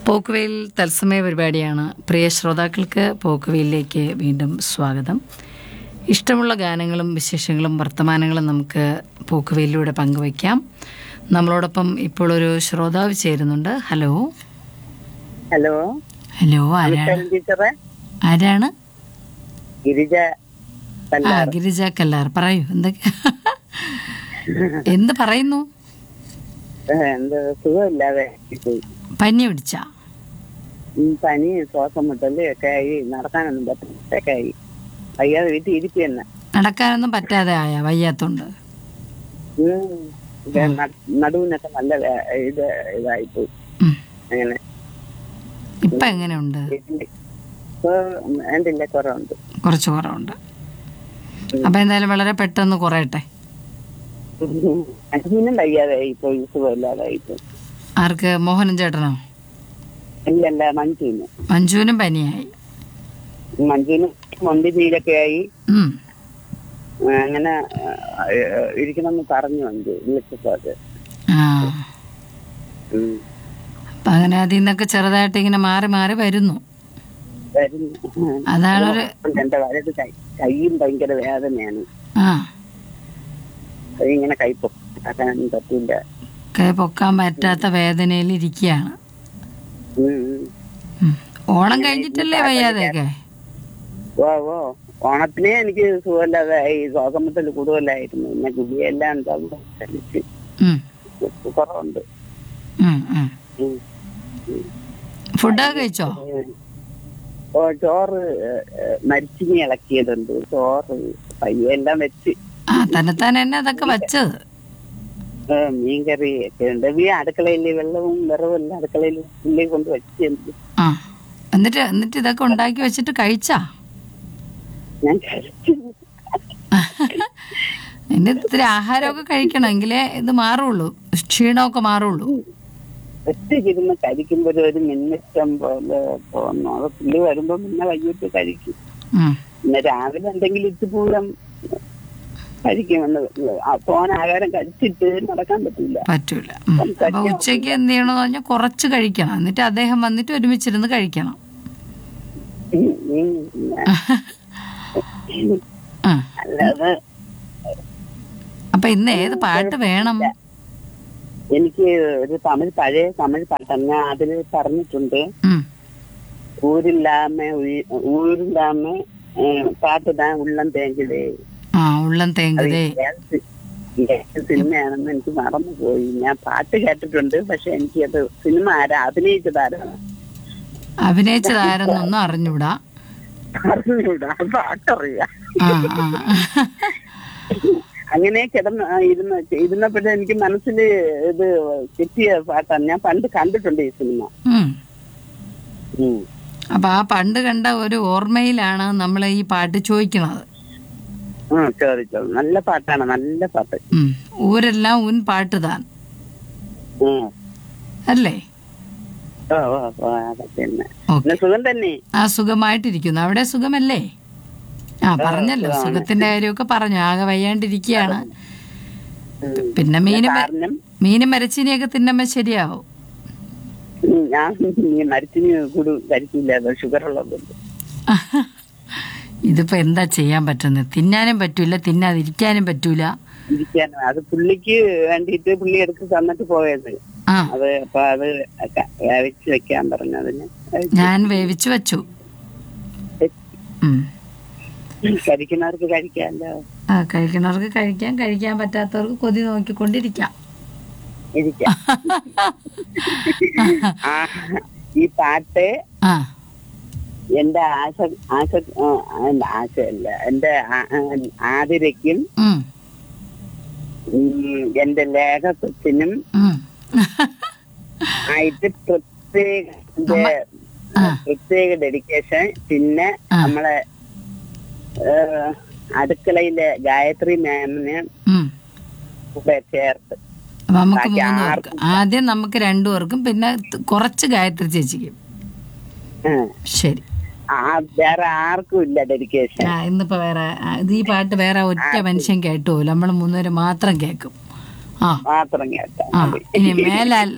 പോക്കുവെയിൽ തത്സമയ പരിപാടിയാണ് പ്രിയ ശ്രോതാക്കൾക്ക് പോക്കുവെയിലേക്ക് വീണ്ടും സ്വാഗതം ഇഷ്ടമുള്ള ഗാനങ്ങളും വിശേഷങ്ങളും വർത്തമാനങ്ങളും നമുക്ക് പോക്കുവെയിലൂടെ പങ്കുവയ്ക്കാം നമ്മളോടൊപ്പം ഇപ്പോൾ ഒരു ശ്രോതാവ് ചേരുന്നുണ്ട് ഹലോ ഹലോ ഹലോ ആരാണ് നമസ്കാരം ടീച്ചറെ ആരാണ് ഗിരിജ ആ കല്ലാർ ഗിരിജ കല്ലാർ പറയൂ എന്തൊക്കെ എന്ത് പറയുന്നു ഏഹ്, എന്ത് സുഖമില്ലാതെ പോയി. പനി പിടിച്ച ഉം, പനി ശ്വാസം മുട്ടല് ഒക്കെ ആയി നടക്കാനൊന്നും പറ്റൊക്കെ ആയി വയ്യാതെ വീട്ടിൽ ഇരിക്കുക തന്നെ നടക്കാനൊന്നും പറ്റാതെ ആയ വയ്യാത്തോണ്ട് നടുവിനൊക്കെ നല്ല വേ- ഇത് ഇതായിപ്പോയി ഉം. അങ്ങനെ ഇപ്പൊ എങ്ങനെയുണ്ട് ഇപ്പൊ എന്തില്ല കുറവുണ്ട് കുറച്ച് കുറവുണ്ട് അപ്പൊ എന്തായാലും വളരെ പെട്ടെന്ന് കുറയട്ടെ അതിനും വയ്യാതെ ആയിപ്പോ സുഖമില്ലാതെ ആയിപ്പോ ആർക്ക് മോഹനൻ ചേട്ടനോ ഇല്ലല്ല മഞ്ജുവിന് മഞ്ജുവിനും പനിയായി മഞ്ജുവിന് മൊണ്ടി നീരൊക്കെ ആയി ഉം. ആ, അങ്ങനെ ആ, ഇരിക്കണമെന്ന് പറഞ്ഞു മഞ്ജു വിളിച്ചപ്പോ അത് ആ ഉം. അപ്പൊ അങ്ങനെ അതിൽ നിന്നൊക്കെ ചെറുതായിട്ട് ഇങ്ങനെ മാറി മാറി വരുന്നു വരുന്നു. അതാണ് ഒരു എന്റെ വലത് കൈ കൈയും ഭയങ്കര വേദനയാണ് ആ അത് ഇങ്ങനെ കൈ പൊക്കാനും പറ്റില്ല കൈ പൊക്കാൻ പറ്റാത്ത വേദനയിൽ ഇരിക്കുകയാണ് ഉം, ഉം. ഉം. ഓണം കഴിഞ്ഞിട്ടല്ലേ വയ്യാതെയൊക്കെ ഓ ഓ ഓണത്തിനെ എനിക്ക് സുഖമില്ലാതെ ഈ ശ്വാസമുട്ടൽ കൂടുതലായിരുന്നു പിന്നെ ഗുളിയെല്ലാം എന്താ കഴിച്ച് ഉം. കുറവുണ്ട് ഉം, ഉം. ഉം. ഫുഡൊക്കെ കഴിച്ചോ ഓ ചോറ് മരിച്ചിനി ഇളക്കിയതുണ്ട് ചോറ് പയ്യ എല്ലാം വെച്ച് ആ തന്നെത്താൻ എന്നെ അതൊക്കെ വെച്ചത് ഏ, മീൻകറി ഒക്കെ ഉണ്ട് ഈ അടുക്കളയിൽ വെള്ളവും വിറവും എല്ലാം അടുക്കളയിൽ ഉള്ളി കൊണ്ട് വെച്ചിട്ടുണ്ട് ആ എന്നിട്ട് എന്നിട്ട് ഇതൊക്കെ ഉണ്ടാക്കി വെച്ചിട്ട് കഴിച്ചാ ഞാൻ കഴിച്ചു എന്റെ ഇത്തിരി ആഹാരമൊക്കെ കഴിക്കണം എങ്കിലേ ഇത് മാറുള്ളൂ ക്ഷീണമൊക്കെ മാറുള്ളൂ ഒറ്റയ്ക്കിരുന്ന് കഴിക്കുമ്പോൾ ഒരു മിന്നിഷ്ടം പോലെ തോന്നുന്നു അത് പുള്ളി വരുമ്പോ പിന്നെ വൈകിട്ട് കഴിക്കും ഉം. പിന്നെ രാവിലെ എന്തെങ്കിലും ഇച്ചുപൂരം കഴിക്കുമെന്ന് തോൻ ആഹാരം കഴിച്ചിട്ട് നടക്കാൻ പറ്റില്ല പറ്റൂല ഉം. അപ്പൊ ഉച്ചയ്ക്ക് എന്ത് ചെയ്യണമെന്ന് പറഞ്ഞാൽ കുറച്ച് കഴിക്കണം എന്നിട്ട് അദ്ദേഹം വന്നിട്ട് ഒരുമിച്ചിരുന്ന് കഴിക്കണം ഉം, ഉം, പിന്നെ ആ അല്ലാതെ അപ്പൊ ഇന്ന് ഏത് പാട്ട് വേണം എനിക്ക് ഒരു തമിഴ് പഴയ തമിഴ് പാട്ടാണ് ഞാൻ അതിൽ പറഞ്ഞിട്ടുണ്ട് ഉം. ഊരില്ലാമ ഉയി- ഊരില്ലാമ ഏഹ്, പാട്ടുതാൻ ഉള്ളം തേങ്കിലേ ആ ഉള്ളം തേങ്ങതേ ഏത് ഏത് സിനിമയാണെന്ന് എനിക്ക് മറന്നു പോയി ഞാൻ പാട്ട് കേട്ടിട്ടുണ്ട് പക്ഷെ എനിക്ക് അത് സിനിമ ആരാ അഭിനയിച്ചതാരാണ് അഭിനയിച്ചതാരെന്നൊന്നും അറിഞ്ഞൂടാ അറിഞ്ഞൂടാ പാട്ടറിയാം ആ ആ അങ്ങനെ കിടന്ന് ആ, ഇരുന്ന് ഇരുന്നപ്പോഴേ എനിക്ക് മനസ്സിൽ ഇത് കിട്ടിയ പാട്ടാണ് ഞാൻ പണ്ട് കണ്ടിട്ടുണ്ട് ഈ സിനിമ ഉം. ഉം. അപ്പൊ ആ പണ്ട് കണ്ട ഒരു ഓർമ്മയിലാണ് നമ്മൾ ഈ പാട്ട് ചോദിക്കണത് ആ ചോദിച്ചോളൂ നല്ല പാട്ടാണ് നല്ല പാട്ട് ഉം. ഊരെല്ലാം ഉൻ പാട്ട് താൻ ഉം. അല്ലേ ഓ ഓ ഓ അതൊക്കെ തന്നെ ഓക്കെ പിന്നെ സുഖം തന്നെ ആ സുഖമായിട്ടിരിക്കുന്നു അവിടെ സുഖമല്ലേ ആ പറഞ്ഞല്ലോ സുഖത്തിന്റെ കാര്യമൊക്കെ പറഞ്ഞു ആകെ വയ്യാണ്ടിരിക്കുകയാണ് ഉം. പിന്നെ മീനും കാരണം മീനും മരച്ചീനിയൊക്കെ തിന്നുമ്പോ ശരിയാവും ഉം, ഞാൻ ഈ മരത്തിന് കൂടി കഴിക്കില്ല ഷുഗർ ഉള്ളതുകൊണ്ട് ഇതിപ്പോ എന്താ ചെയ്യാൻ പറ്റുന്നത് തിന്നാനും പറ്റൂല തിന്നാതിരിക്കാനും പറ്റൂല ഇരിക്കാൻ അത് പുള്ളിക്ക് വേണ്ടിയിട്ട് പുള്ളി എടുത്ത് തന്നിട്ട് പോയത് ആ അത് അപ്പൊ അത് ക- വേവിച്ച് വെക്കാൻ പറഞ്ഞു അതിന് ഞാൻ വേവിച്ചു വെച്ചു ഉം. കഴിക്കുന്നവർക്ക് കഴിക്കാമല്ലോ ആ കഴിക്കുന്നവർക്ക് കഴിക്കാം കഴിക്കാൻ പറ്റാത്തവർക്ക് കൊതി നോക്കിക്കൊണ്ടിരിക്കാം ഇരിക്കാം ആ ഈ പാട്ട് ആ എന്റെ ആശ ആശ ആ, അല്ല, ആശയല്ല എന്റെ ആ- ആ- ആതിരയ്ക്കും ഉം. ഉം, എന്റെ ലേഖകത്തിനും ഉം. ആയിട്ട് പ്രത്യേക എന്റെ ആ. പ്രത്യേക ഡെഡിക്കേഷൻ പിന്നെ ആ. നമ്മളെ ഏഹ്, അടുക്കളയിലെ ഗായത്രി മാമിന് ഉം. കൂടെ ചേർത്ത് അപ്പൊ നമുക്ക് ബാക്കി മൂന്ന് പേർക്ക് ആദ്യം നമുക്ക് രണ്ടു പേർക്കും പിന്നെ ത- കുറച്ച് ഗായത്രി ചേച്ചിക്കും ആ. ശരി ആ വേറെ ആർക്കും ഇല്ല ഡെഡിക്കേഷൻ ആ ഇന്നിപ്പോ വേറെ ആ, ഇത് ഈ പാട്ട് വേറെ ഒറ്റ മനുഷ്യൻ കേട്ടുപോലും നമ്മൾ മൂന്നുപേര് മാത്രം കേൾക്കും ആ മാത്രം കേട്ടാ ആ മതി. ഇനി മേലാൽ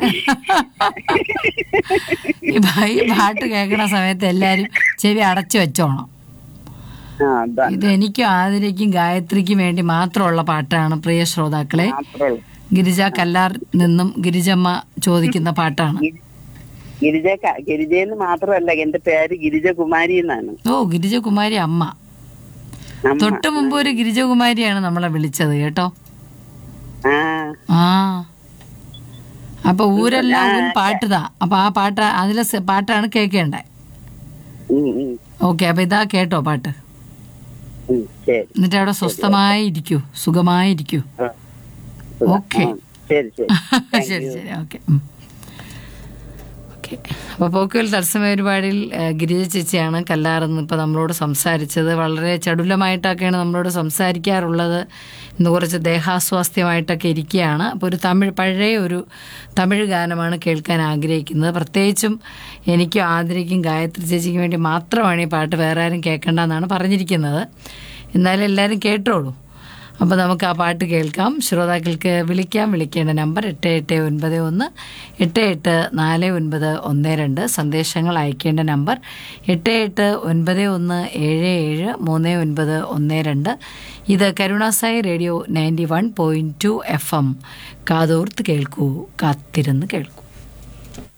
ഈ ഭ- ഈ പാട്ട് കേൾക്കണ സമയത്ത് എല്ലാരും ചെവി അടച്ചു വെച്ചോണം ആ അതാ ഇത് എനിക്കും ആതിരയ്ക്കും ഗായത്രിക്കും വേണ്ടി മാത്രമുള്ള പാട്ടാണ് പ്രിയ ശ്രോതാക്കളെ മാത്രേ ഉള്ളൂ ഗിരിജ കല്ലാർ നിന്നും ഗിരിജമ്മ ചോദിക്കുന്ന പാട്ടാണ് ഗിരി- ഗിരിജ ക- ഗിരിജയെന്ന് മാത്രമല്ല എന്റെ പേര് ഗിരിജകുമാരി എന്നാണ് ഓ ഗിരിജകുമാരി അമ്മ അമ്മ. തൊട്ടു മുമ്പ് ഒരു ഗിരിജകുമാരിയാണ് നമ്മളെ വിളിച്ചത് കേട്ടോ ആ ആ അപ്പൊ ഊരെല്ലാം ഊൻ പാട്ടുതാ അപ്പൊ ആ പാട്ട് അതിലെ സ- പാട്ടാണ് കേൾക്കേണ്ടത് ഉം, ഉം, ഓക്കെ അപ്പൊ ഇതാ കേട്ടോ പാട്ട് ഉം, ശരി എന്നിട്ട് അവിടെ സ്വസ്ഥമായി ഇരിക്കൂ സുഖമായി ഇരിക്കൂ ആ. ഓക്കെ ആ, ശരി ശരി ശരി ശരി ഓക്കെ ഓക്കെ അപ്പോൾ പോക്കുവൽ തത്സമയ പരിപാടിയിൽ ആ, ഗിരിജ ചേച്ചിയാണ് കല്ലാറെന്ന് ഇപ്പോൾ നമ്മളോട് സംസാരിച്ചത് വളരെ ചടുലമായിട്ടൊക്കെയാണ് നമ്മളോട് സംസാരിക്കാറുള്ളത് ഇന്ന് കുറച്ച് ദേഹാസ്വാസ്ഥ്യമായിട്ടൊക്കെ ഇരിക്കുകയാണ് അപ്പോൾ ഒരു തമിഴ് പഴയ ഒരു തമിഴ് ഗാനമാണ് കേൾക്കാൻ ആഗ്രഹിക്കുന്നത് പ്രത്യേകിച്ചും എനിക്കും ആതിരയ്ക്കും ഗായത്രി ചേച്ചിക്കും വേണ്ടി മാത്രമാണ് ഈ പാട്ട് വേറെ ആരും കേൾക്കേണ്ടെന്നാണ് പറഞ്ഞിരിക്കുന്നത് എന്നാലും എല്ലാവരും കേട്ടോളൂ അപ്പോൾ നമുക്ക് ആ പാട്ട് കേൾക്കാം ശ്രോതാക്കൾക്ക് വിളിക്കാം വിളിക്കേണ്ട നമ്പർ എട്ട് എട്ട് ഒൻപത് ഒന്ന് എട്ട് എട്ട് നാല് ഒൻപത് ഒന്ന് രണ്ട് സന്ദേശങ്ങൾ അയക്കേണ്ട നമ്പർ എട്ട് എട്ട് ഒൻപത് ഒന്ന് ഏഴ് ഏഴ് മൂന്ന് ഒൻപത് ഒന്ന് രണ്ട് ഇത് കരുണാസായി radio ninety one point two F M കാതോർത്ത് കേൾക്കൂ കാത്തിരുന്ന് കേൾക്കൂ